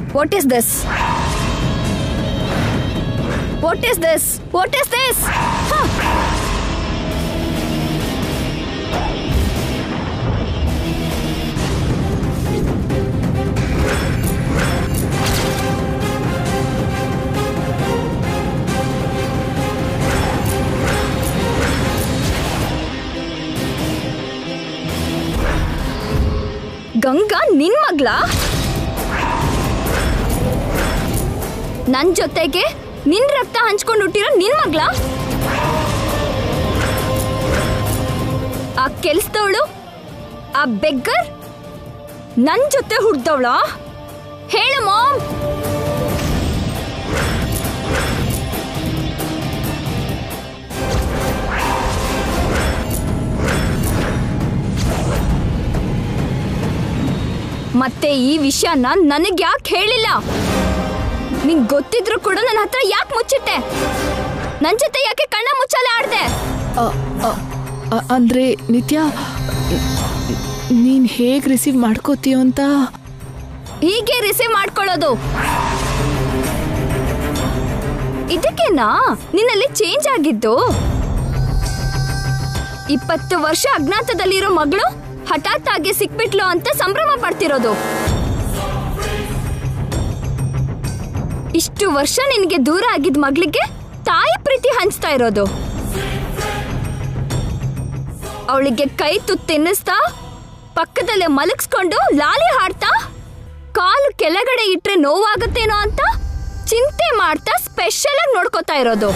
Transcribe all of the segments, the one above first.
What is this what is this what is this Ganga ನಿನ್ ಮಗ್ಳ ನನ್ ಜೊತೆಗೆ ನಿನ್ ರಕ್ತ ಹಂಚ್ಕೊಂಡು ಹುಟ್ಟಿರೋ ನಿನ್ ಮಗ್ಳ ಆ ಕೆಲ್ಸದವಳು ಆ ಬೆಗ್ಗರ್ ನನ್ ಜೊತೆ ಹುಡ್ದವಳ ಹೇಳು ಮಾಮ್ ಮತ್ತೆ ಈ ವಿಷಯನ ನನಗ್ ಯಾಕೆ ಹೇಳಿಲ್ಲ ನಿಂಗ್ ಗೊತ್ತಿದ್ರು ಕೂಡ ನನ್ನ ಹತ್ರ ಯಾಕೆ ಮುಚ್ಚಿಟ್ಟೆ ನನ್ ಜೊತೆ ಯಾಕೆ ಕಣ್ಣ ಮುಚ್ಚಾಲೆ ಆಡ್ದೆ ಅ, ಅ, ಅ, ಅಂದ್ರೆ ನಿತ್ಯ ನೀನ್ ಹೇಗ್ ರಿಸೀವ್ ಮಾಡ್ಕೋತೀಯೋ ಅಂತ ಹೀಗೆ ರಿಸೀವ್ ಮಾಡ್ಕೊಳ್ಳೋದು ಇದಕ್ಕೇನಾ ನಿನ್ನಲ್ಲಿ ಚೇಂಜ್ ಆಗಿದ್ದು ಇಪ್ಪತ್ತು ವರ್ಷ ಅಜ್ಞಾತದಲ್ಲಿರೋ ಮಗಳು ಹಠಾತ್ ಆಗಿ ಸಿಕ್ಬಿಟ್ಲು ಅಂತ ಸಂಭ್ರಮ ಪಡ್ತಿರೋದು ಇಷ್ಟು ವರ್ಷ ನಿನಗೆ ದೂರ ಆಗಿದ್ ಮಗಳಿಗೆ ತಾಯಿ ಪ್ರೀತಿ ಹಂಚ್ತಾ ಇರೋದು ಅವಳಿಗೆ ಕೈ ತುತ್ತು ತಿನ್ನಿಸ್ತಾ ಪಕ್ಕದಲ್ಲೇ ಮಲಗಿಸ್ಕೊಂಡು ಲಾಲಿ ಹಾಡ್ತಾ ಕಾಲು ಕೆಳಗಡೆ ಇಟ್ರೆ ನೋವಾಗುತ್ತೇನೋ ಅಂತ ಚಿಂತೆ ಮಾಡ್ತಾ ಸ್ಪೆಷಲ್ ಆಗಿ ನೋಡ್ಕೋತಾ ಇರೋದು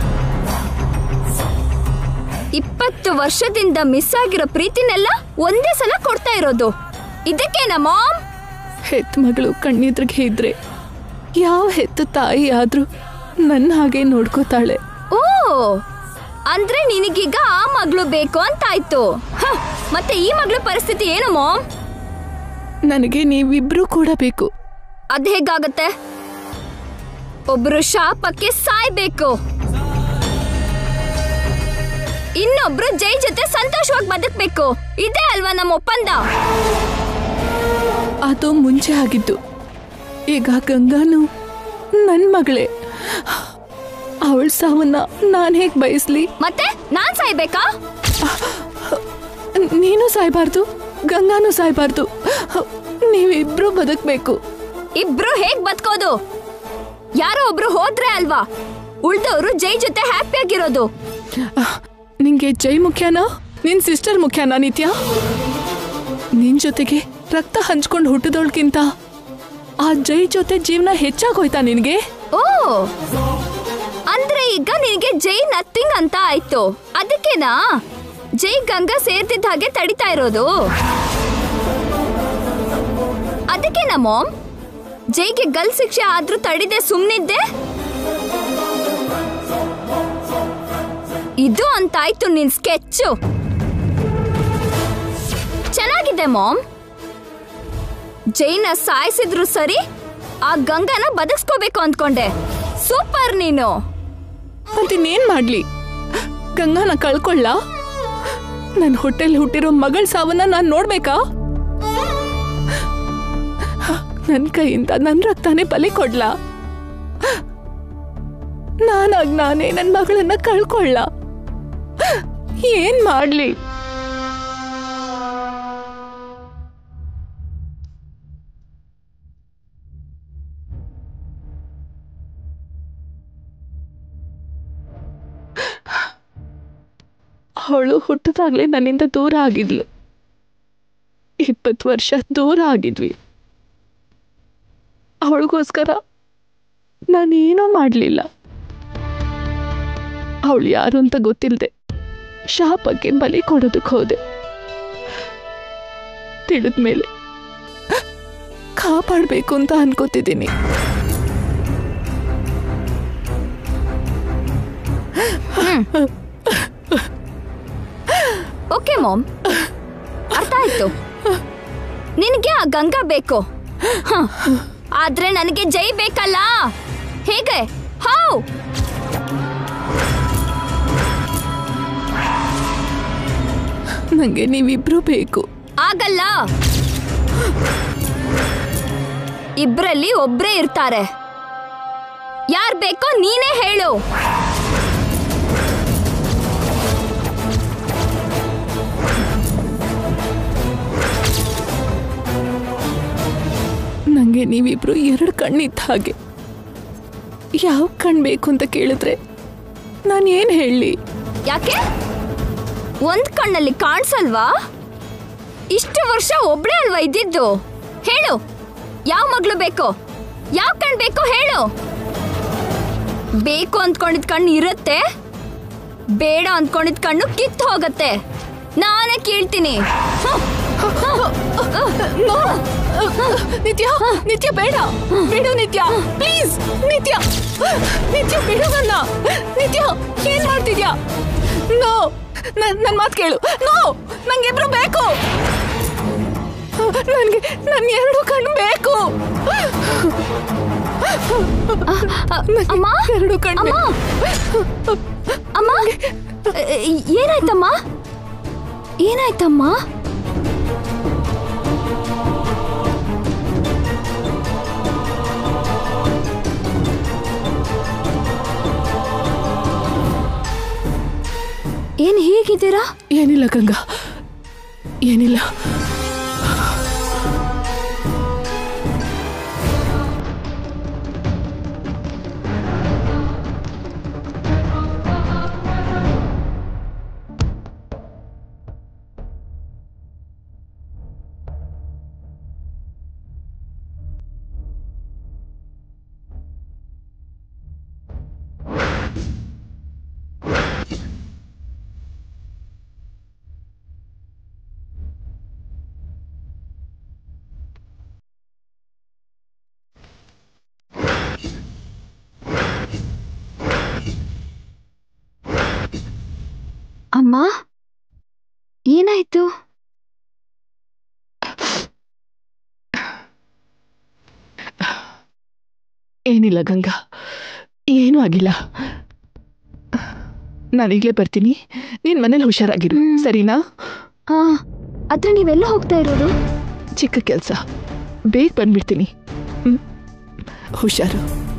ಇಪ್ಪತ್ತು ವರ್ಷದಿಂದ ಮಿಸ್ ಆಗಿರೋ ಪ್ರೀತಿನೆಲ್ಲ ಒಂದೇ ಸಲ ಕೊಡ್ತಾ ಇರೋದು ಇದಕ್ಕೇನ ಮಾಮ್ ಹೆತ್ ಮಗಳು ಕಣ್ಣೆದ್ರಿಗೆ ಇದ್ರೆ ಯಾವ ಹೆತ್ತ ತಾಯಿ ಆದ್ರೂ ನನ್ನ ಹಾಗೆ ನೋಡ್ಕೋತಾಳೆ ಓ ಅಂದ್ರೆ ನಿನಗೀಗ ಆ ಮಗಳು ಬೇಕು ಅಂತಾಯ್ತು ಹ, ಮತ್ತೆ ಈ ಮಗಳ ಪರಿಸ್ಥಿತಿ ಏನು ಮಾಮ್ ನನಗೆ ನೀವಿಬ್ರು ಕೂಡ ಬೇಕು ಅದ್ ಹೇಗಾಗತ್ತೆ ಒಬ್ರು ಶಾಪಕ್ಕೆ ಸಾಯ್ಬೇಕು ಇನ್ನೊಬ್ರು ಜೈ ಜೊತೆ ಸಂತೋಷವಾಗಿ ಬದುಕ್ಬೇಕು ಇದೇ ಅಲ್ವಾ ನಮ್ಮ ಒಪ್ಪಂದ ಅದು ಮುಂಚೆ ಆಗಿದ್ದು ಈಗ ಗಂಗಾನು ನನ್ನ ಮಗಳೇ ಅವಳ ಸಾವನ್ನ ನಾನು ಹೇಗೆ ಬಯಸ್ಲಿ ಮತ್ತೆ ನಾನ್ ಸಾಯ್ಬೇಕಾ ನೀನು ಸಾಯ್ಬಾರ್ದು ಗಂಗಾನು ಸಾಯ್ಬಾರ್ದು ನೀವಿಬ್ರು ಬದುಕಬೇಕು ಇಬ್ರು ಹೇಗ್ ಬದುಕೋದು ಯಾರೋ ಒಬ್ರು ಹೋದ್ರೆ ಅಲ್ವಾ ಉಳ್ದವ್ರು ಜೈ ಜೊತೆ ಹ್ಯಾಪಿ ಆಗಿರೋದು ನಿಂಗೆ ಜೈ ಮುಖ್ಯನಾ ನಿನ್ ಸಿಸ್ಟರ್ ಮುಖ್ಯನಾ ನಿತ್ಯ ನಿನ್ ಜೊತೆಗೆ ರಕ್ತ ಹಂಚ್ಕೊಂಡು ಹುಟ್ಟಿದವಳ್ಕಿಂತ ಆ ಜೈ ಜೊತೆ ಜೀವನ ಹೆಚ್ಚಾಗೋಯ್ತಾ ನಿನ್ಗೆ ಓ ಅಂದ್ರೆ ಈಗ ನಿನಗೆ ಜೈ ನಥಿಂಗ್ ಅಂತ ಆಯ್ತು ಅದಕ್ಕೇನಾ ಜೈ ಗಂಗಾ ಸೇರ್ತಿದ್ದ ಹಾಗೆ ತಡಿತಾ ಇರೋದು ಅದಕ್ಕೇನಾ ಮಾಮ್ ಜೈಗೆ ಗಲ್ ಶಿಕ್ಷೆ ಆದ್ರೂ ತಡಿದೆ ಸುಮ್ನಿದ್ದೆ ಇದು ಅಂತಾಯ್ತು ನಿನ್ ಸ್ಕೆಚ್ಚು ಚೆನ್ನಾಗಿದೆ ಮಾಮ್ ಜೈನ ಸಾಯಿಸಿದ್ರು ಸರಿ ಆ ಗಂಗನ ಬದುಕ್ಸ್ಕೋಬೇಕು ಅಂದ್ಕೊಂಡೆ ಸೂಪರ್ ನೀನು ಮತ್ತಿನ್ನೇನ್ ಮಾಡ್ಲಿ ಗಂಗಾನ ಕಳ್ಕೊಳ್ಳ ನನ್ನ ಹೊಟ್ಟೆಲ್ ಹುಟ್ಟಿರೋ ಮಗಳ ಸಾವನ್ನ ನಾನ್ ನೋಡ್ಬೇಕಾ ನನ್ ಕೈಯಿಂದ ನನ್ ರಕ್ತಾನೇ ಬಲಿ ಕೊಡ್ಲಾ ನಾನಾಗ್ ನಾನೇ ನನ್ ಮಗಳನ್ನ ಕಳ್ಕೊಳ್ಳ ಏನ್ ಮಾಡ್ಲಿ ಅವಳು ಹುಟ್ಟದಾಗ್ಲೇ ನನ್ನಿಂದ ದೂರ ಆಗಿದ್ಲು ಇಪ್ಪತ್ತು ವರ್ಷ ದೂರ ಆಗಿದ್ವಿ ಅವಳಿಗೋಸ್ಕರ ನಾನೇನೂ ಮಾಡಲಿಲ್ಲ ಅವಳು ಯಾರು ಅಂತ ಗೊತ್ತಿಲ್ಲದೆ ಶಾಪಕ್ಕೆ ಬಲಿ ಕೊಡೋದಕ್ಕೆ ಹೋದೆ ತಿಳಿದ್ಮೇಲೆ ಕಾಪಾಡಬೇಕು ಅಂತ ಅನ್ಕೋತಿದ್ದೀನಿ ಓಕೆ ಮಾಮ್ ಅರ್ಥ ಆಯ್ತು ನಿನಗೆ ಆ ಗಂಗಾ ಬೇಕು ಹ. ಆದ್ರೆ ನನಗೆ ಜೈ ಬೇಕಲ್ಲ ಹೇಗೆ ಹೌ ನನಗೆ ನೀವಿಬ್ರು ಬೇಕು ಆಗಲ್ಲ ಇಬ್ರಲ್ಲಿ ಒಬ್ರೇ ಇರ್ತಾರೆ ಯಾರ್ ಬೇಕೋ ನೀನೇ ಹೇಳು ನಂಗೆ ನೀವಿಬ್ರು ಎರಡು ಕಣ್ಣಿದ್ದ ಹಾಗೆ ಯಾವ ಕಣ್ ಬೇಕು ಅಂತ ಕೇಳಿದ್ರೆ ನಾನು ಏನು ಹೇಳಲಿ ಯಾಕೆ ಒಂದ್ ಕಣ್ಣಲ್ಲಿ ಕಾಣಿಸಲ್ವಾ ಇಷ್ಟು ವರ್ಷ ಒಬ್ಳೇ ಅಲ್ವಾ ಇದ್ದಿದ್ದು ಹೇಳು ಯಾವ ಮಗಳು ಬೇಕೋ ಯಾವ ಕಣ್ ಬೇಕೋ ಹೇಳು ಬೇಕು ಅಂದ್ಕೊಂಡಿದ್ ಕಣ್ಣು ಇರುತ್ತೆ ಬೇಡ ಅಂದ್ಕೊಂಡಿದ್ ಕಣ್ಣು ಕಿತ್ತು ಹೋಗತ್ತೆ ನಾನೇ ಕೇಳ್ತೀನಿ ನಿತ್ಯ ನಿತ್ಯ ಬೇಡ ಬಿಡು ನಿತ್ಯ ಪ್ಲೀಸ್ ನಿತ್ಯ ನಿತ್ಯ ಬಿಡು ನನ್ನ ನಿತ್ಯ ಏನ್ ಮಾಡ್ತಿದ್ಯಾ ನೋ ನನ್ ನನ್ ಮಾತು ಕೇಳು ನೋ ನಂಗೆ ಇಬ್ರು ಬೇಕು ನನ್ಗೆ ನನ್ ಎರಡು ಕಣ್ಣು ಬೇಕು ನನ್ಗೆ ಅಮ್ಮ ಎರಡು ಕಣ್ಣು ಅಮ್ಮ ಬೇಕು. ಅಮ್ಮ ಏ- ಏನಾಯ್ತಮ್ಮ ಏನಾಯ್ತಮ್ಮ ಏನ್ ಹೀಗಿದ್ದೀರಾ ಏನಿಲ್ಲ ಗಂಗಾ ಏನಿಲ್ಲ ಅಮ್ಮ ಏನಾಯ್ತು ಏನಿಲ್ಲ ಗಂಗಾ ಏನೂ ಆಗಿಲ್ಲ ನಾನೀಗಲೇ ಬರ್ತೀನಿ ನೀನು ಮನೇಲಿ ಹುಷಾರಾಗಿರು ಹ್ಮ್. ಸರಿನಾ ಹಾ ಆದ್ರೆ ನೀವೆಲ್ಲ ಹೋಗ್ತಾ ಇರೋದು ಚಿಕ್ಕ ಕೆಲಸ ಬೇಗ ಬಂದ್ಬಿಡ್ತೀನಿ ಹ್ಮ್. ಹುಷಾರು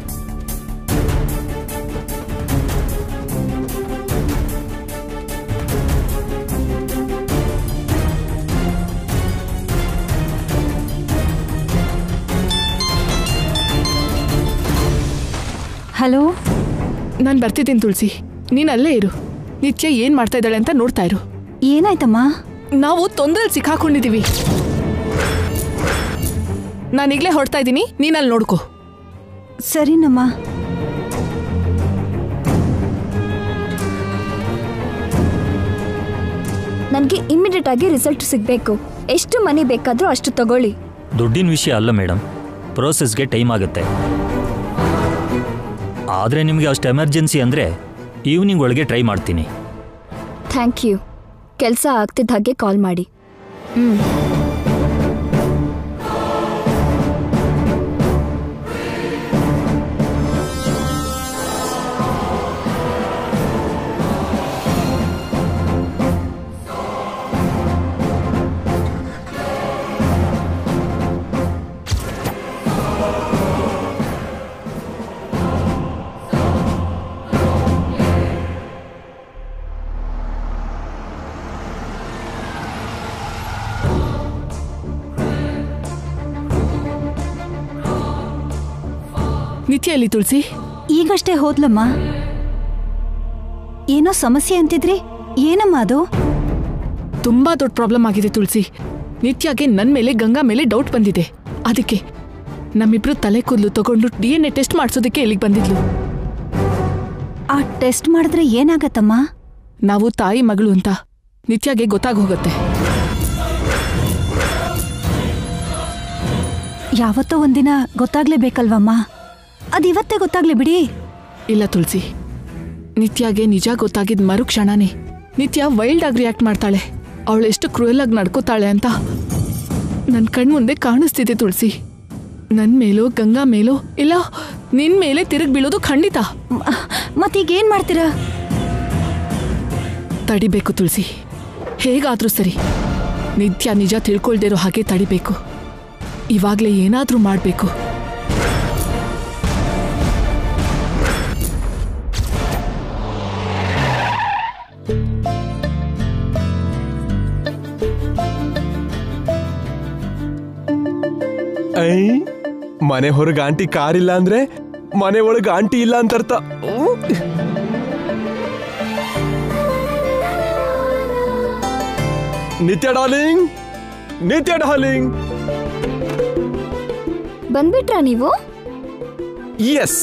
ಹಲೋ ನಾನು ಬರ್ತಿದ್ದೀನಿ ತುಳಸಿ ನೀನು ಅಲ್ಲೇ ಇರು ನಿತ್ಯ ಏನು ಮಾಡ್ತಾ ಇದ್ದಾಳೆ ಅಂತ ನೋಡ್ತಾ ಇರು ಏನಾಯ್ತಮ್ಮ ನಾವು ತೊಂದರೆ ಸಿಕ್ಕಾಕೊಂಡಿದ್ದೀವಿ ನಾನೀಗಲೇ ಹೊರಡ್ತಾ ಇದ್ದೀನಿ ನೀನು ಅಲ್ಲಿ ನೋಡ್ಕೋ ಸರಿನಮ್ಮ ನನಗೆ ಇಮಿಡಿಯೇಟ್ ಆಗಿ ರಿಸಲ್ಟ್ ಸಿಗಬೇಕು ಎಷ್ಟು ಮನಿ ಬೇಕಾದ್ರೂ ಅಷ್ಟು ತಗೊಳ್ಳಿ ದುಡ್ಡಿನ ವಿಷಯ ಅಲ್ಲ ಮೇಡಮ್ ಪ್ರೋಸೆಸ್ಗೆ ಟೈಮ್ ಆಗುತ್ತೆ ಆದರೆ ನಿಮಗೆ ಅಷ್ಟು ಎಮರ್ಜೆನ್ಸಿ ಅಂದರೆ ಈವ್ನಿಂಗ್ ಒಳಗೆ ಟ್ರೈ ಮಾಡ್ತೀನಿ ಥ್ಯಾಂಕ್ ಯು ಕೆಲಸ ಆಗ್ತಿದ್ದ ಹಾಗೆ ಕಾಲ್ ಮಾಡಿ ನಿತ್ಯ ಎಲ್ಲಿ ತುಳಸಿ ಈಗಷ್ಟೇ ಹೋದ್ಲಮ್ಮ ಏನೋ ಸಮಸ್ಯೆ ಅಂತಿದ್ರಿ ಏನಮ್ಮ ಅದು ತುಂಬಾ ದೊಡ್ಡ ಪ್ರಾಬ್ಲಮ್ ಆಗಿದೆ ತುಳಸಿ ನಿತ್ಯಗೆ ನನ್ನ ಮೇಲೆ ಗಂಗಾ ಮೇಲೆ ಡೌಟ್ ಬಂದಿದೆ ಅದಕ್ಕೆ ನಮ್ಮಿಬ್ರು ತಲೆ ಕೂದಲು ತಗೊಂಡು ಡಿ ಎನ್ ಎ ಟೆಸ್ಟ್ ಮಾಡಿಸೋದಕ್ಕೆ ಇಲ್ಲಿಗೆ ಬಂದಿದ್ಲು ಆ ಟೆಸ್ಟ್ ಮಾಡಿದ್ರೆ ಏನಾಗತ್ತಮ್ಮ ನಾವು ತಾಯಿ ಮಗಳು ಅಂತ ನಿತ್ಯಗೆ ಗೊತ್ತಾಗ ಹೋಗುತ್ತೆ ಯಾವತ್ತೋ ಒಂದಿನ ಗೊತ್ತಾಗ್ಲೇಬೇಕಲ್ವಮ್ಮ ಅದಿವತ್ತೇ ಗೊತ್ತಾಗ್ಲಿ ಬಿಡಿ ಇಲ್ಲ ತುಳಸಿ ನಿತ್ಯಗೆ ನಿಜ ಗೊತ್ತಾಗಿದ್ ಮರುಕ್ಷಣನೇ ನಿತ್ಯ ವೈಲ್ಡ್ ಆಗಿ ರಿಯಾಕ್ಟ್ ಮಾಡ್ತಾಳೆ ಅವಳು ಎಷ್ಟು ಕ್ರೂಯಲ್ ಆಗಿ ನಡ್ಕೋತಾಳೆ ಅಂತ ನನ್ನ ಕಣ್ಮುಂದೆ ಕಾಣಿಸ್ತಿದೆ ತುಳಸಿ ನನ್ನ ಮೇಲೋ ಗಂಗಾ ಮೇಲೋ ಇಲ್ಲ ನಿನ್ ಮೇಲೆ ತಿರುಗಿ ಬೀಳೋದು ಖಂಡಿತ ಮ- ಮತ್ತೀಗೇನ್ ಮಾಡ್ತೀರಾ ತಡಿಬೇಕು ತುಳಸಿ ಹೇಗಾದ್ರೂ ಸರಿ ನಿತ್ಯ ನಿಜ ತಿಳ್ಕೊಳ್ದಿರೋ ಹಾಗೆ ತಡಿಬೇಕು ಇವಾಗಲೇ ಏನಾದರೂ ಮಾಡಬೇಕು ಐ ಮನೆ ಹೊರಗೆ ಆಂಟಿ ಕಾರ್ ಇಲ್ಲ ಅಂದ್ರೆ ಮನೆ ಒಳಗೆ ಆಂಟಿ ಇಲ್ಲ ಅಂತ ಅರ್ಥ ಉಮ್. ನಿತ್ಯ ಡಾರ್ಲಿಂಗ್ ನಿತ್ಯ ಡಾರ್ಲಿಂಗ್ ಬಂದ್ಬಿಟ್ರಾ ನೀವು ಎಸ್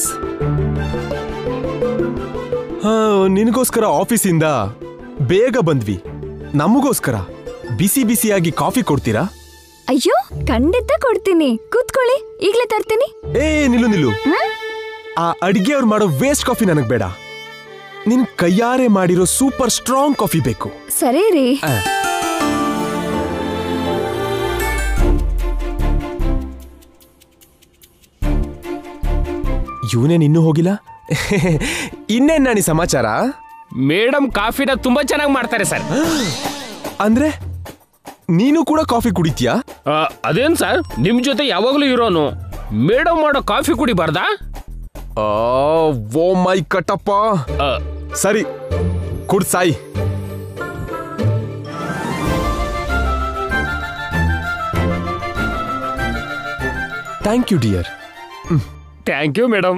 ಹಾ ನಿನಗೋಸ್ಕರ ಆಫೀಸಿಂದ ಬೇಗ ಬಂದ್ವಿ ನಮಗೋಸ್ಕರ ಬಿಸಿ ಬಿಸಿಯಾಗಿ ಕಾಫಿ ಕೊಡ್ತೀರಾ ಅಯ್ಯೋ ಖಂಡಿತ ಕೊಡ್ತೀನಿ ಕೂತ್ಕೊಳ್ಳಿ ಈಗ್ಲೇ ತರ್ತೀನಿ ಏ ನಿಲ್ಲು ನಿಲ್ಲು ಆ ಅಡಿಗೆ ಅವ್ರು ಮಾಡೋ ವೇಸ್ಟ್ ಕಾಫಿ ನನಗ್ ಬೇಡ ನಿನ್ ಕೈಯಾರೆ ಮಾಡಿರೋ ಸೂಪರ್ ಸ್ಟ್ರಾಂಗ್ ಕಾಫಿ ಬೇಕು ಸರಿ ರೀ ಆ. ಇವನೇನ್ ಇನ್ನೂ ಹೋಗಿಲ್ಲ ಇನ್ನೇನ್ ನಾನಿ ಸಮಾಚಾರ ಮೇಡಮ್ ಕಾಫಿನ ತುಂಬಾ ಚೆನ್ನಾಗಿ ಮಾಡ್ತಾರೆ ಸರ್ ಅಂದ್ರೆ ನೀನು ಕೂಡ ಕಾಫಿ ಕುಡಿತೀಯಾ ಆ, ಅದೇನ್ ಸರ್ ನಿಮ್ ಜೊತೆ ಯಾವಾಗ್ಲೂ ಇರೋನು ಮೇಡಮ್ ಮಾಡೋ ಕಾಫಿ ಕುಡಿಬಾರ್ದಾ ಆ, ಓ ಮೈ ಕಟ್ಟಪ್ಪ ಆ, ಸರಿ ಕುಡ್ ಸಾಯಿ thank you dear thank you madam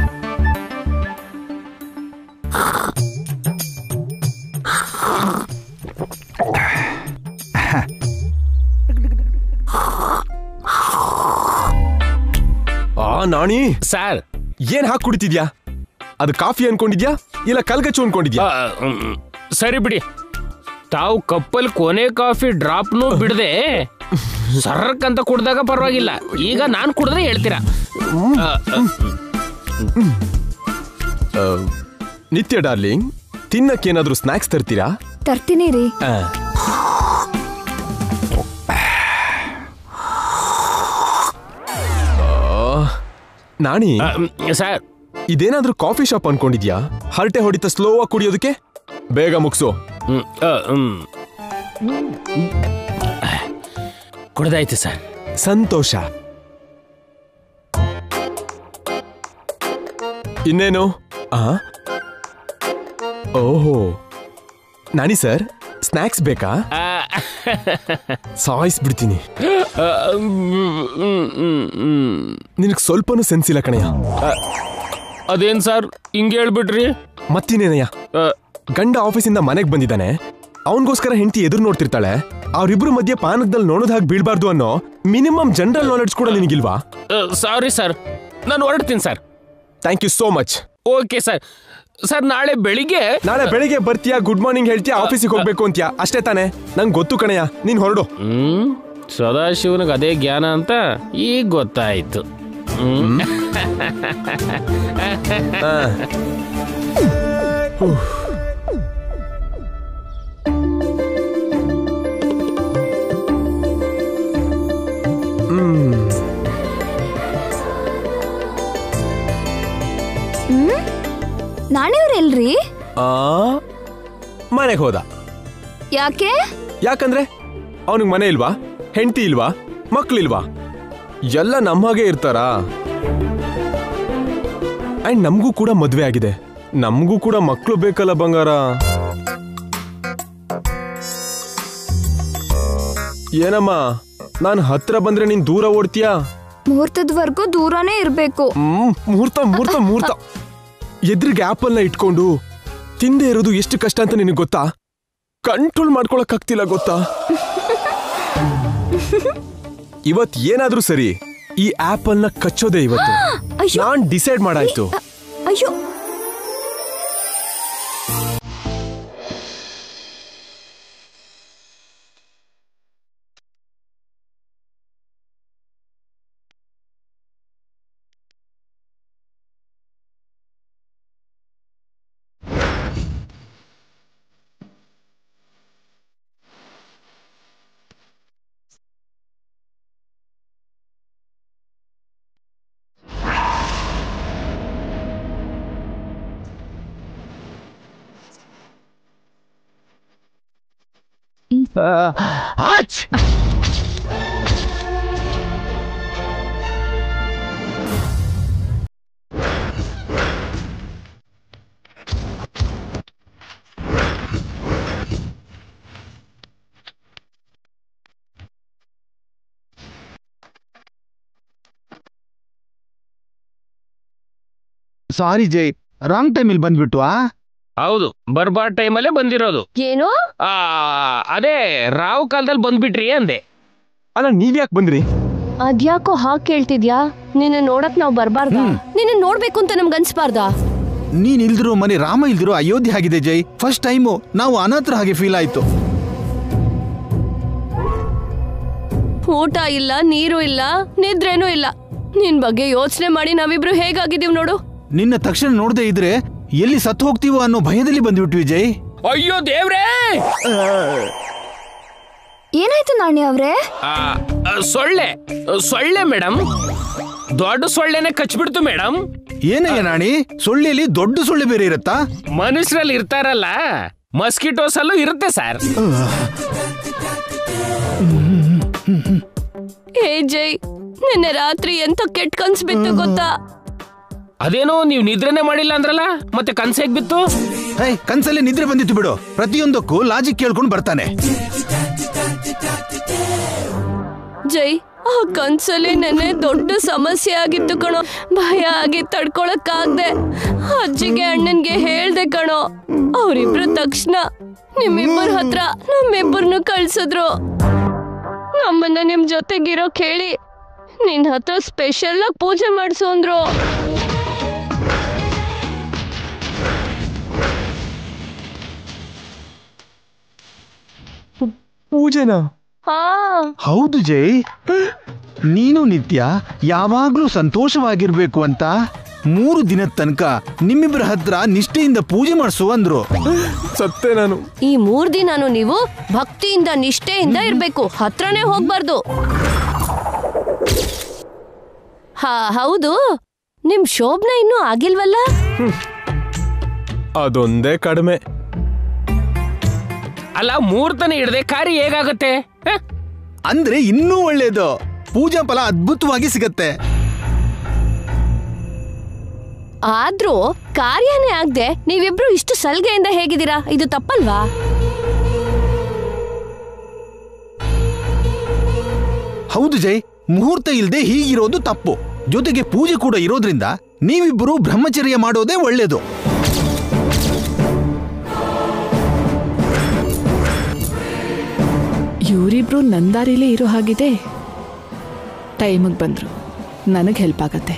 ಆ ನಾಣಿ ಸರ್ ಏನ್ ಹಾಕ್ ಕುಡಿತಿದ್ಯಾ ಅದು ಕಾಫಿ ಅನ್ಕೊಂಡಿದ್ಯಾ ಇಲ್ಲ ಕಲ್ಗಚ್ಚು ಅನ್ಕೊಂಡಿದ್ಯಾ ಆ, ಮ್, ಸರಿ ಬಿಡಿ ತಾವು ಕಪ್ಪಲ್ ಕೊನೆ ಕಾಫಿ ಡ್ರಾಪ್ನು ಬಿಡದೆ ಸರ್ಕ್ ಅಂತ ಕುಡ್ದಾಗ ಪರವಾಗಿಲ್ಲ ಈಗ ನಾನ್ ಕುಡಿದ್ರೆ ಹೇಳ್ತೀರಾ ಆ, ಆ, ಆ, ನಿತ್ಯ ಡಾರ್ಲಿಂಗ್ ತಿನ್ನಕ್ಕೇನಾದ್ರೂ ಸ್ನಾಕ್ಸ್ ತರ್ತೀರಾ ತರ್ತೀನಿ ರೀ ನಾಣಿ ಆ, ಮ್, ಸರ್ ಇದೇನಾದ್ರೂ ಕಾಫಿ ಶಾಪ್ ಅನ್ಕೊಂಡಿದ್ಯಾ ಹರಟೆ ಹೊಡಿತ ಸ್ಲೋ ಆಗಿ ಕುಡಿಯೋದಕ್ಕೆ ಬೇಗ ಮುಗ್ಸು ಮ್, ಆ, ಮ್. ಕುಡ್ದಾಯ್ತು ಸರ್ ಸಂತೋಷ ಇನ್ನೇನು ಆ ಓಹೋ ನಾನಿ ಸರ್ ಸ್ನಾಕ್ಸ್ ಬೇಕಾ ಆ, ಸಾಯಿಸ್ಬಿಡ್ತೀನಿ ಆ, ಮ್, ಮ್, ಮ್, ಮ್. ನಿನಗ್ ಸ್ವಲ್ಪನೂ ಸೆನ್ಸ್ ಇಲ್ಲ ಕಣಯ್ಯ ಅದೇನ್ ಸರ್ ಹಿಂಗೆ ಹೇಳ್ಬಿಟ್ರಿ ಮತ್ತಿನೇನಯ್ಯ ಆ, ಗಂಡ ಆಫೀಸಿಂದ ಮನೆಗ್ ಬಂದಿದ್ದಾನೆ ಅವನಿಗೋಸ್ಕರ ಹೆಂಡತಿ ಎದುರು ನೋಡ್ತಿರ್ತಾಳೆ ಅವ್ರಿಬ್ರು ಮಧ್ಯೆ ಪಾನಕದಲ್ಲಿ ನೋಣದ ಹಾಗೆ ಬೀಳ್ಬಾರ್ದು ಅನ್ನೋ ಮಿನಿಮಮ್ ಜನರಲ್ ನಾಲೆಡ್ಜ್ ಕೂಡ ನಿನಗಿಲ್ವಾ ಆ, ಸಾರಿ ಸರ್ ನಾನು ಹೊರಡ್ತೀನಿ sir thank you so much okay sir sir ನಾಳೆ ಬೆಳಿಗ್ಗೆ ನಾಳೆ ಬೆಳಿಗ್ಗೆ ಬರ್ತೀಯಾ ಗುಡ್ ಮಾರ್ನಿಂಗ್ ಹೇಳ್ತೀಯಾ ಆಫೀಸಿಗೆ ಹೋಗ್ಬೇಕು ಅಂತ್ಯಾ ಅಷ್ಟೇ ತಾನೇ ನಂಗೆ ಗೊತ್ತು ಕಣಯ್ಯ ನೀನ್ ಹೊರಡು ಹ್ಮ್ ಸದಾಶಿವನಿಗೆ ಅದೇ ಜ್ಞಾನ ಅಂತ ಈಗ ಗೊತ್ತಾಯ್ತು ಹ್ಮ್ ನಾಳೆಯವ್ರೆಲ್ರಿ ಆ ಮನೆಗೆ ಹೋದ ಯಾಕೆ ಯಾಕಂದ್ರೆ ಅವನಿಗೆ ಮನೆ ಇಲ್ವಾ ಹೆಂಡತಿ ಇಲ್ವಾ ಮಕ್ಳಿಲ್ವಾ ಎಲ್ಲ ನಮ್ಮ ಹಾಗೆ ಇರ್ತಾರಾ ಅಂಡ್ ನಮಗೂ ಕೂಡ ಮದ್ವೆ ಆಗಿದೆ ನಮಗೂ ಕೂಡ ಮಕ್ಕಳು ಬೇಕಲ್ಲ ಬಂಗಾರ ಏನಮ್ಮ ನಾನು ಹತ್ರ ಬಂದ್ರೆ ನೀನ್ ದೂರ ಓಡ್ತೀಯಾ ಮುಹೂರ್ತದವರೆಗೂ ದೂರನೇ ಇರ್ಬೇಕು ಹ್ಮ್ ಮುಹೂರ್ತ ಮುಹೂರ್ತ ಮುಹೂರ್ತ ಎದುರಿಗೆ ಆಪಲ್ನ ಇಟ್ಕೊಂಡು ತಿಂದೆ ಇರೋದು ಎಷ್ಟು ಕಷ್ಟ ಅಂತ ನಿನಗೆ ಗೊತ್ತಾ ಕಂಟ್ರೋಲ್ ಮಾಡ್ಕೊಳಕ್ ಆಗ್ತಿಲ್ಲ ಗೊತ್ತಾ ಇವತ್ ಏನಾದ್ರೂ ಸರಿ ಈ ಆಪಲ್ನ ಕಚ್ಚೋದೆ ಇವತ್ತು ಅಯ್ಯೋ ನಾನ್ ಡಿಸೈಡ್ ಮಾಡಾಯ್ತು ಅಯ್ಯೋ ಸಾರಿ ಜೈ ರಾಂಗ್ ಟೈಮಲ್ಲಿ ಬಂದ್ಬಿಟ್ವಾ ಹೌದು ಬರ್ಬಾರ್ ಟೈಮಲ್ಲೇ ಬಂದಿರೋದು ಏನು ಆ ಅದೇ ರಾವ್ ಕಾಲದಲ್ಲಿ ಬಂದ್ಬಿಟ್ರಿ ಅಂದೆ ಅಲ್ಲ ನೀವ್ಯಾಕೆ ಬಂದ್ರಿ ಅದ್ಯಾಕೋ ಹಾಗೆ ಕೇಳ್ತಿದ್ಯಾ ನಿನ್ನ ನೋಡಕ್ ನಾವ್ ಬರ್ಬಾರ್ದ ನಿನ್ನ ನೋಡ್ಬೇಕು ಅಂತ ನಮ್ಗೆ ಅನ್ಸ್ಬಾರ್ದಾ ನೀನ್ ಇಲ್ದಿರೋ ಮನೆ ರಾಮ ಇಲ್ದಿರೋ ಅಯೋಧ್ಯೆ ಆಗಿದೆ ಜೈ ಫಸ್ಟ್ ಟೈಮು ನಾವು ಅನಾಥರ ಹಾಗೆ ಫೀಲ್ ಆಯ್ತು ಊಟ ಇಲ್ಲ ನೀರು ಇಲ್ಲ ನಿದ್ರೇನೂ ಇಲ್ಲ ನಿನ್ ಬಗ್ಗೆ ಯೋಚನೆ ಮಾಡಿ ನಾವಿಬ್ರು ಹೇಗಾಗಿದೀವ್ ನೋಡು ನಿನ್ನ ತಕ್ಷಣ ನೋಡದೆ ಇದ್ರೆ ಎಲ್ಲಿ ಸತ್ತು ಹೋಗ್ತೀವೋ ಅನ್ನೋ ಭಯದಲ್ಲಿ ಬಂದ್ಬಿಟ್ವಿ ಜೈ ಅಯ್ಯೋ ದೇವ್ರೇ ಏನಾಯ್ತು ನಾಣ್ಯ ಅವ್ರೆ ಆ, ಆ, ಸೊಳ್ಳೆ ಸೊಳ್ಳೆ ಮೇಡಮ್ ದೊಡ್ಡ ಸೊಳ್ಳೆನೆ ಕಚ್ಬಿಡ್ತು ಮೇಡಮ್ ಏನಯ್ಯ ನಾಣಿ ಸೊಳ್ಳೆಯಲ್ಲಿ ದೊಡ್ಡ ಸೊಳ್ಳೆ ಬೇರೆ ಇರತ್ತಾ ಮನುಷ್ಯರಲ್ಲಿ ಇರ್ತಾರಲ್ಲ ಮಸ್ಕಿಟೋಸ್ ಅಲ್ಲೂ ಇರುತ್ತೆ ಸರ್ ಹೇ ಜೈ ನಿನ್ನೆ ರಾತ್ರಿ ಎಂತ ಕೆಟ್ಟ ಕನ್ಸ್ ಬಿತ್ತು ಗೊತ್ತಾ ಅದೇನೋ ನೀವು ನಿದ್ರೆನೆ ಮಾಡಿಲ್ಲ ಅಂದ್ರಲ್ಲ ಮತ್ತೆ ಕನ್ಸ್ ಹೇಗ್ ಬಿತ್ತು ಹೇ ಕನ್ಸಲ್ಲಿ ನಿದ್ರೆ ಬಂದಿತ್ತು ಬಿಡು ಪ್ರತಿಯೊಂದಕ್ಕೂ ಲಾಜಿಕ್ ಕೇಳ್ಕೊಂಡು ಬರ್ತಾನೆ ಜೈ ಆ ಕನ್ಸಲ್ಲಿ ನೆನ್ನೆ ದೊಡ್ಡ ಸಮಸ್ಯೆ ಆಗಿತ್ತು ಕಣೋ ಭಯ ಆಗಿ ತಡ್ಕೊಳಕ್ಕಾಗ್ದೆ ಅಜ್ಜಿಗೆ ಅಣ್ಣನ್ಗೆ ಹೇಳ್ದೆ ಕಣೋ ಅವರಿಬ್ರು ತಕ್ಷಣ ನಿಮ್ಮಿಬ್ಬರ ಹತ್ರ ನಮ್ಮಿಬ್ಬರನ್ನು ಕಳ್ಸಿದ್ರು ನಮ್ಮನ್ನ ನಿಮ್ ಜೊತೆಗಿರೋಕ್ ಹೇಳಿ ನಿನ್ ಹತ್ರ ಸ್ಪೆಷಲ್ ಆಗಿ ಪೂಜೆ ಮಾಡ್ಸು ಅಂದ್ರು ಪೂಜೆನಾ ಹಾ ಹೌದು ಜೈ ನೀನು ನಿತ್ಯ ಯಾವಾಗ್ಲೂ ಸಂತೋಷವಾಗಿರ್ಬೇಕು ಅಂತ ಮೂರು ದಿನದ ತನಕ ನಿಮ್ಮಿಬ್ಬರ ಹತ್ರ ನಿಷ್ಠೆಯಿಂದ ಪೂಜೆ ಮಾಡಿಸು ಅಂದ್ರು ಸತ್ತೆ ನಾನು ಈ ಮೂರ್ ದಿನಾನು ನೀವು ಭಕ್ತಿಯಿಂದ ನಿಷ್ಠೆಯಿಂದ ಇರ್ಬೇಕು ಹತ್ರನೇ ಹೋಗ್ಬಾರ್ದು ಹಾ ಹೌದು ನಿಮ್ ಶೋಭನ ಇನ್ನೂ ಆಗಿಲ್ವಲ್ಲ ಅದೊಂದೇ ಕಡಿಮೆ ಅಲ್ಲ ಮೂರ್ತನ ಹಿಡ್ದೆ ಕಾರ್ಯ ಹೇಗಾಗತ್ತೆ ಹ? ಅಂದ್ರೆ ಇನ್ನೂ ಒಳ್ಳೇದು ಪೂಜಾ ಫಲ ಅದ್ಭುತವಾಗಿ ಸಿಗತ್ತೆ ಆದ್ರೂ ಕಾರ್ಯನೇ ಆಗ್ದೆ ನೀವಿಬ್ರು ಇಷ್ಟು ಸಲ್ಗೆಯಿಂದ ಹೇಗಿದ್ದೀರಾ ಇದು ತಪ್ಪಲ್ವಾ ಹೌದು ಜೈ ಮುಹೂರ್ತ ಇಲ್ದೆ ಹೀಗಿರೋದು ತಪ್ಪು ಜೊತೆಗೆ ಪೂಜೆ ಕೂಡ ಇರೋದ್ರಿಂದ ನೀವಿಬ್ಬರು ಬ್ರಹ್ಮಚರ್ಯ ಮಾಡೋದೇ ಒಳ್ಳೇದು ಇವರಿಬ್ರು ನಂದಾರಿಲೇ ಇರೋ ಹಾಗಿದೆ ಟೈಮಿಗೆ ಬಂದ್ರು ನನಗೆ ಹೆಲ್ಪ್ ಆಗತ್ತೆ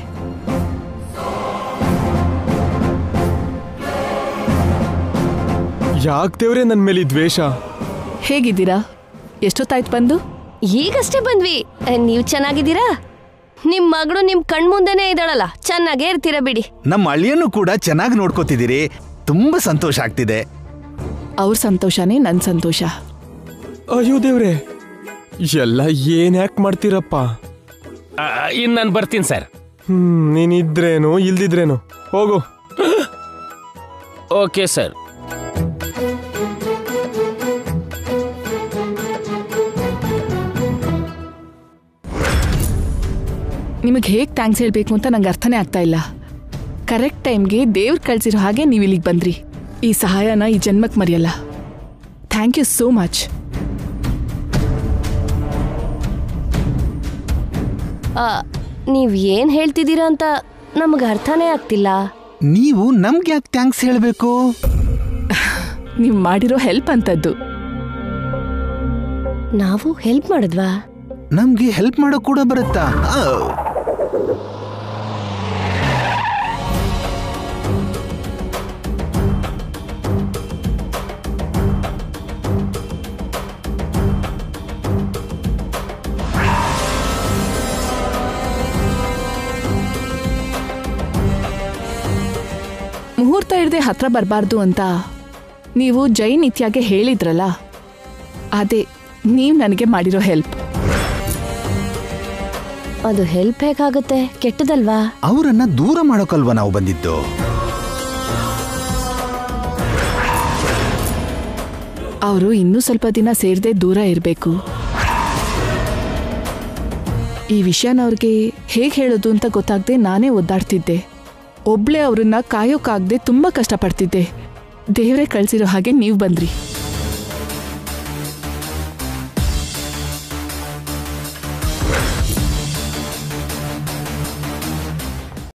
ಯಾಕೆ ದೇವ್ರೆ ನನ್ನ ಮೇಲೆ ಈ ದ್ವೇಷ ಹೇಗಿದ್ದೀರಾ ಎಷ್ಟೊತ್ತಾಯ್ತು ಬಂದು ಈಗಷ್ಟೇ ಬಂದ್ವಿ ಅ, ನೀವ್ ಚೆನ್ನಾಗಿದ್ದೀರಾ ನಿಮ್ ಮಗಳು ನಿಮ್ ಕಣ್ಮುಂದೆನೇ ಇದ್ದಾಳಲ್ಲ ಚೆನ್ನಾಗೇ ಇರ್ತೀರಾ ಬಿಡಿ ನಮ್ಮ ಅಳಿಯನ್ನು ಕೂಡ ಚೆನ್ನಾಗಿ ನೋಡ್ಕೋತಿದ್ದೀರಿ ತುಂಬಾ ಸಂತೋಷ ಆಗ್ತಿದೆ ಅವ್ರ ಸಂತೋಷನೇ ನನ್ನ ಸಂತೋಷ ಅಯ್ಯೋ ದೇವ್ರೆ ಎಲ್ಲ ಏನ್ ಯಾಕೆ ಮಾಡ್ತೀರಪ್ಪ ಆ, ಇನ್ ನಾನು ಬರ್ತೀನಿ ಸರ್ ಹ್ಮ್ ನೀನಿದ್ರೇನು ಇಲ್ದಿದ್ರೇನು ಹೋಗು ಓಕೆ ಸರ್ ನಿಮಗೆ ಹೇಗೆ ಥ್ಯಾಂಕ್ಸ್ ಹೇಳಬೇಕು ಅಂತ ನಂಗೆ ಅರ್ಥನೇ ಆಗ್ತಾ ಇಲ್ಲ ಕರೆಕ್ಟ್ ಟೈಮ್ಗೆ ದೇವ್ರು ಕಳ್ಸಿರೋ ಹಾಗೆ ನೀವು ಇಲ್ಲಿಗೆ ಬಂದ್ರಿ ಈ ಸಹಾಯನ ಈ ಜನ್ಮಕ್ಕೆ ಮರೆಯಲ್ಲ ಥ್ಯಾಂಕ್ ಯು ಸೋ ಮಚ್ ಆ, ನೀವ್ ಏನ್ ಹೇಳ್ತಿದ್ದೀರಾ ಅಂತ ನಮ್ಗೆ ಅರ್ಥನೇ ಆಗ್ತಿಲ್ಲ ನೀವು ನಮ್ಗೆ ಯಾಕೆ ಥ್ಯಾಂಕ್ಸ್ ಹೇಳಬೇಕು ನೀವು ಮಾಡಿರೋ ಹೆಲ್ಪ್ ಅಂತದ್ದು ನಾವು ಹೆಲ್ಪ್ ಮಾಡಿದ್ವಾ ನಮ್ಗೆ ಹೆಲ್ಪ್ ಮಾಡೋ ಕೂಡ ಬರುತ್ತಾ ಆ, ಮುಹೂರ್ತ ಹಿಡ್ದೆ ಹತ್ರ ಬರಬಾರ್ದು ಅಂತ ನೀವು ಜೈ ನಿತ್ಯಾಗೆ ಹೇಳಿದ್ರಲ್ಲ ಅದೇ ನೀವು ನನಗೆ ಮಾಡಿರೋ ಹೆಲ್ಪ್ ಅದು ಹೆಲ್ಪ್ ಹೇಗಾಗುತ್ತೆ ಕೆಟ್ಟದಲ್ವಾ ಅವರನ್ನ ದೂರ ಮಾಡೋಕಲ್ವಾ ನಾವು ಬಂದಿದ್ದು ಅವರು ಇನ್ನೂ ಸ್ವಲ್ಪ ದಿನ ಸೇರದೆ ದೂರ ಇರಬೇಕು ಈ ವಿಷಯನ ಅವ್ರಿಗೆ ಹೇಗೆ ಹೇಳೋದು ಅಂತ ಗೊತ್ತಾಗದೆ ನಾನೇ ಒದ್ದಾಡ್ತಿದ್ದೆ ಒಬ್ಳೆ ಅವ್ರನ್ನ ಕಾಯೋಕ್ಕಾಗದೆ ತುಂಬ ಕಷ್ಟಪಡ್ತಿದ್ದೆ ದೇವರೇ ಕಳ್ಸಿರೋ ಹಾಗೆ ನೀವು ಬಂದ್ರಿ